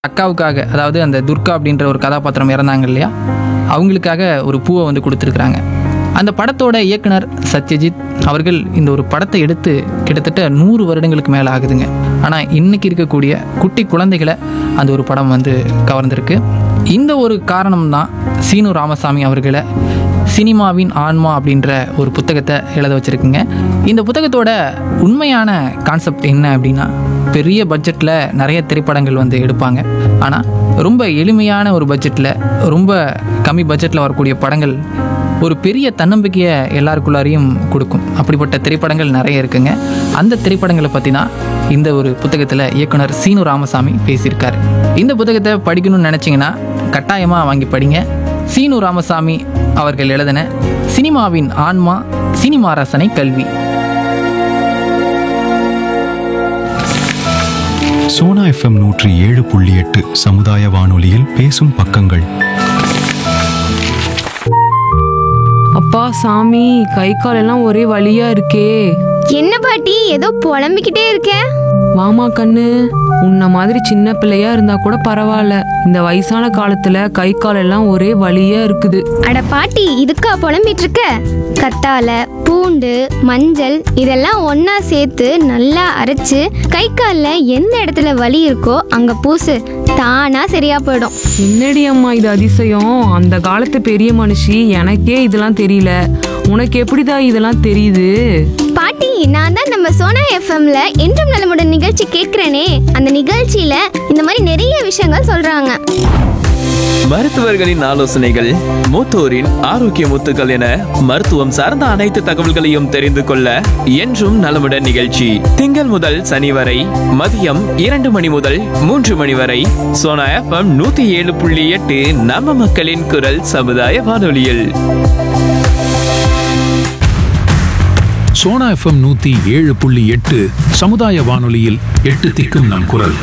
அக்காவுக்காக அதாவது அந்த துர்கா அப்படின்ற ஒரு கதாபாத்திரம் இறந்தாங்க இல்லையா அவங்களுக்காக ஒரு பூவை வந்து கொடுத்துருக்குறாங்க அந்த படத்தோட இயக்குனர் சத்யஜித் அவர்கள் இந்த ஒரு படத்தை எடுத்து கிட்டத்தட்ட நூறு வருடங்களுக்கு மேலே ஆகுதுங்க ஆனால் இன்னைக்கு இருக்கக்கூடிய குட்டி குழந்தைகளை அந்த ஒரு படம் வந்து கவர்ந்திருக்கு இந்த ஒரு காரணம் தான் சீனு ராமசாமி அவர்களை சினிமாவின் ஆன்மா அப்படின்ற ஒரு புத்தகத்தை எழுத வச்சுருக்குங்க இந்த புத்தகத்தோட உண்மையான கான்செப்ட் என்ன அப்படின்னா பெரிய பட்ஜெட்டில் நிறைய திரைப்படங்கள் வந்து எடுப்பாங்க ஆனால் ரொம்ப எளிமையான ஒரு பட்ஜெட்டில் ரொம்ப கம்மி பட்ஜெட்டில் வரக்கூடிய படங்கள் ஒரு பெரிய தன்னம்பிக்கையை எல்லாருக்குள்ளாரையும் கொடுக்கும் அப்படிப்பட்ட திரைப்படங்கள் நிறைய இருக்குங்க அந்த திரைப்படங்களை பற்றி தான் இந்த ஒரு புத்தகத்தில் இயக்குனர் சீனு ராமசாமி பேசியிருக்காரு இந்த புத்தகத்தை படிக்கணும்னு நினச்சிங்கன்னா கட்டாயமாக வாங்கி படிங்க சீனு ராமசாமி அவர்கள் எழுதின சினிமாவின் ஆன்மா சினிமா ரசனை கல்வி சோனா எஃப்எம் நூற்றி ஏழு புள்ளி எட்டு சமுதாய வானொலியில் பேசும் பக்கங்கள் அப்பா சாமி கை கால் எல்லாம் ஒரே வலியா இருக்கே என்ன பாட்டி ஏதோ புலம்பிக்கிட்டே இருக்க வாமா கண்ணு உன்ன மாதிரி சின்ன பிள்ளையா இருந்தா கூட பரவாயில்ல இந்த வயசான காலத்துல கை கால் எல்லாம் ஒரே வலியா இருக்குது அட பாட்டி இதுக்கா புலம்பிட்டு இருக்க கத்தால பூண்டு மஞ்சள் இதெல்லாம் ஒண்ணா சேர்த்து நல்லா அரைச்சு கை காலில் எந்த இடத்துல வலி இருக்கோ அங்க பூசு தானா சரியா போயிடும் என்னடி அம்மா இது அதிசயம் அந்த காலத்து பெரிய மனுஷி எனக்கே இதெல்லாம் தெரியல உனக்கு எப்படிதா இதெல்லாம் தெரியுது பாட்டி நான் தான் நம்ம சோனா எஃப்எம்ல என்றும் நலமுடன் நிகழ்ச்சி கேட்கிறேனே அந்த நிகழ்ச்சியில இந்த மாதிரி நிறைய விஷயங்கள் சொல்றாங்க மருத்துவர்களின் ஆலோசனைகள் மூத்தோரின் ஆரோக்கிய முத்துக்கள் என மருத்துவம் சார்ந்த அனைத்து தகவல்களையும் தெரிந்து கொள்ள என்றும் நலமுடன் நிகழ்ச்சி திங்கள் முதல் சனி வரை மதியம் இரண்டு மணி முதல் மூன்று மணி வரை சோனா எஃப்எம் நூத்தி ஏழு புள்ளி எட்டு நம்ம மக்களின் குரல் சமுதாய வானொலியில் சோனா எஃப்எம் நூத்தி ஏழு புள்ளி எட்டு சமுதாய வானொலியில் எட்டு திக்கும் நம் குரல்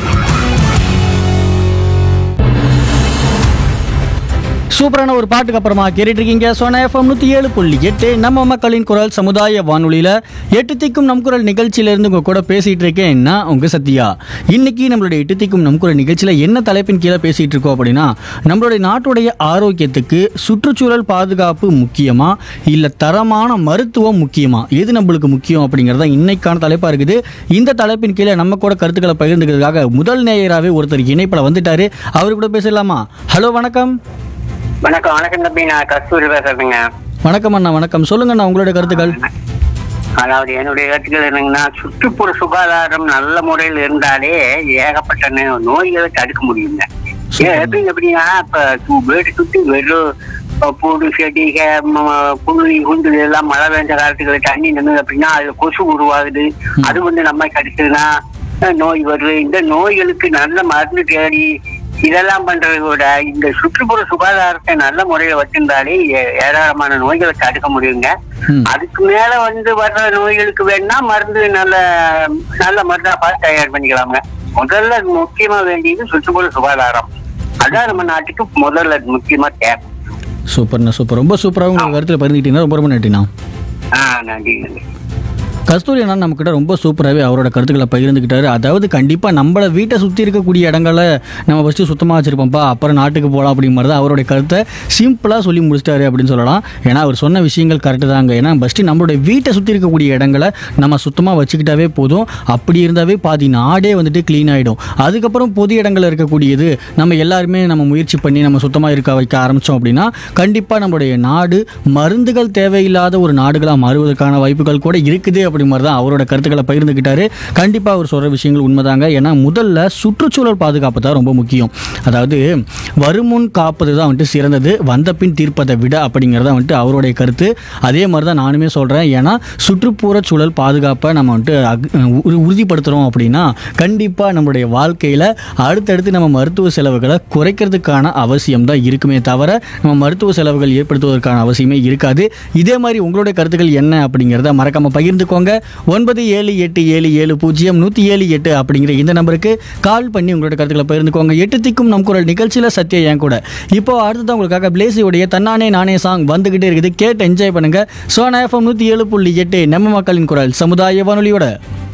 சூப்பரான ஒரு பாட்டுக்கு அப்புறமா கேட்டுட்டு இருக்கீங்க சோனா எஃப்எம் நூற்றி ஏழு புள்ளி எட்டு நம்ம மக்களின் குரல் சமுதாய வானொலியில் எட்டு திக்கும் நம் குரல் நிகழ்ச்சியிலேருந்து உங்கள் கூட பேசிகிட்டு இருக்கேன் நான் உங்கள் சத்யா இன்னைக்கு நம்மளுடைய எட்டு திக்கும் நம் குரல் நிகழ்ச்சியில் என்ன தலைப்பின் கீழே பேசிகிட்டு இருக்கோம் அப்படின்னா நம்மளுடைய நாட்டுடைய ஆரோக்கியத்துக்கு சுற்றுச்சூழல் பாதுகாப்பு முக்கியமா இல்லை தரமான மருத்துவம் முக்கியமா எது நம்மளுக்கு முக்கியம் அப்படிங்கிறது தான் இன்னைக்கான தலைப்பாக இருக்குது இந்த தலைப்பின் கீழே நம்ம கூட கருத்துக்களை பகிர்ந்துக்கிறதுக்காக முதல் நேயராகவே ஒருத்தர் இணைப்பில் வந்துட்டாரு அவர் கூட பேசலாமா ஹலோ வணக்கம் வணக்கம் வணக்கம் தம்பி நான் கஸ்தூரி பேசுறேங்க வணக்கம் அண்ணா வணக்கம் சொல்லுங்க அண்ணா உங்களுடைய கருத்துக்கள் அதாவது என்னுடைய கருத்துக்கள் என்னங்கன்னா சுற்றுப்புற சுகாதாரம் நல்ல முறையில் இருந்தாலே ஏகப்பட்ட நோ- நோய்களை தடுக்க முடியுங்க ஏன் எப்படிங்க எப்படின்னா இப்ப சு- வீடு சுத்தி வெறும் அஹ், பூண்டு செடிக ம- புழுதி குண்டு எல்லாம் மழை பெஞ்ச காலத்துக்கு தண்ணி நின்று அப்படின்னா அது கொசு உருவாகுது அது வந்து நம்ம கடிச்சதுன்னா அஹ், நோய் வருது இந்த நோய்களுக்கு நல்ல மருந்து தேடி இதெல்லாம் பண்றதை விட இந்த சுற்றுப்புற சுகாதாரத்தை நல்ல முறையில வச்சிருந்தாலே ஏ- ஏராளமான நோய்களை தடுக்க முடியுங்க ம். அதுக்கு மேல வந்து வர்ற நோய்களுக்கு வேணா மருந்து நல்ல நல்ல மருந்தா பார்த்து தயார் பண்ணிக்கலாங்க முதல்ல முக்கியமா வேண்டியது சுற்றுப்புற சுகாதாரம் அதான் நம்ம நாட்டுக்கு முதல்ல முக்கியமா தேவை சூப்பர்ண்ணா சூப்பர் ரொம்ப சூப்பராக உங்கள் கருத்தில் பகிர்ந்துக்கிட்டீங்கன்னா ரொம்ப ரொம்ப நன்றிண்ணா ஆஹ் நன்றி நன்றி கஸ்தூரி அண்ணா நம்மக்கிட்ட ரொம்ப சூப்பராகவே அவரோட கருத்துக்களை பகிர்ந்துக்கிட்டாரு அதாவது கண்டிப்பாக நம்மளை வீட்டை சுற்றி இருக்கக்கூடிய இடங்களை நம்ம ஃபஸ்ட்டு சுத்தமாக வச்சுருப்போம்ப்பா அப்புறம் நாட்டுக்கு போகலாம் அப்படிங்கிற மாதிரி தான் அவருடைய கருத்தை சிம்பிளாக சொல்லி முடிச்சிட்டாரு அப்படின்னு சொல்லலாம் ஏன்னா அவர் சொன்ன விஷயங்கள் கரெக்டு தாங்க ஏன்னா ஃபஸ்ட்டு நம்மளுடைய வீட்டை சுற்றி இருக்கக்கூடிய இடங்களை நம்ம சுத்தமாக வச்சுக்கிட்டாவே போதும் அப்படி இருந்தாவே பாதி நாடே வந்துட்டு க்ளீன் ஆகிடும் அதுக்கப்புறம் பொது இடங்களில் இருக்கக்கூடியது நம்ம எல்லாருமே நம்ம முயற்சி பண்ணி நம்ம சுத்தமாக இருக்க வைக்க ஆரம்பித்தோம் அப்படின்னா கண்டிப்பாக நம்மளுடைய நாடு மருந்துகள் தேவையில்லாத ஒரு நாடுகளாக மாறுவதற்கான வாய்ப்புகள் கூட இருக்குது அப்படி மாதிரி தான் அவரோட கருத்துக்களை பகிர்ந்துக்கிட்டாரு கண்டிப்பாக அவர் சொல்கிற விஷயங்கள் உண்மைதாங்க ஏன்னா முதல்ல சுற்றுச்சூழல் பாதுகாப்பு தான் ரொம்ப முக்கியம் அதாவது வருமுன் காப்பது தான் வந்துட்டு சிறந்தது வந்த பின் தீர்ப்பதை விட அப்படிங்கிறத வந்துட்டு அவருடைய கருத்து அதே மாதிரி தான் நானுமே சொல்கிறேன் ஏன்னா சுற்றுப்புற சூழல் பாதுகாப்பை நம்ம வந்துட்டு அக்- உறு- உறுதிப்படுத்துகிறோம் அப்படின்னா கண்டிப்பாக நம்மளுடைய வாழ்க்கையில் அடுத்தடுத்து நம்ம மருத்துவ செலவுகளை குறைக்கிறதுக்கான அவசியம் தான் இருக்குமே தவிர நம்ம மருத்துவ செலவுகள் ஏற்படுத்துவதற்கான அவசியமே இருக்காது இதே மாதிரி உங்களுடைய கருத்துக்கள் என்ன அப்படிங்கிறத மறக்காம பகிர்ந்துக்கோங்க ஒன்பது ஏழு எட்டு ஏழு ஏழு பூஜ்ஜியம் நூற்றி ஏழு எட்டு அப்படிங்கிற இந்த நம்பருக்கு கால் பண்ணி உங்களோட கருத்துக்களை பகிர்ந்துக்கோங்க எட்டு திக்கும் நம் குரல் நிகழ்ச்சியில் சத்யா என் கூட இப்போ அடுத்ததான் உங்களுக்காக பிளேசியோடைய தன்னானே நானே சாங் வந்துகிட்டே இருக்குது கேட்டு என்ஜாய் பண்ணுங்க சோனா எஃப்எம் நூற்றி ஏழு புள்ளி எட்டு நம்ம மக்களின் குரல் சமுதாய வானொலியோட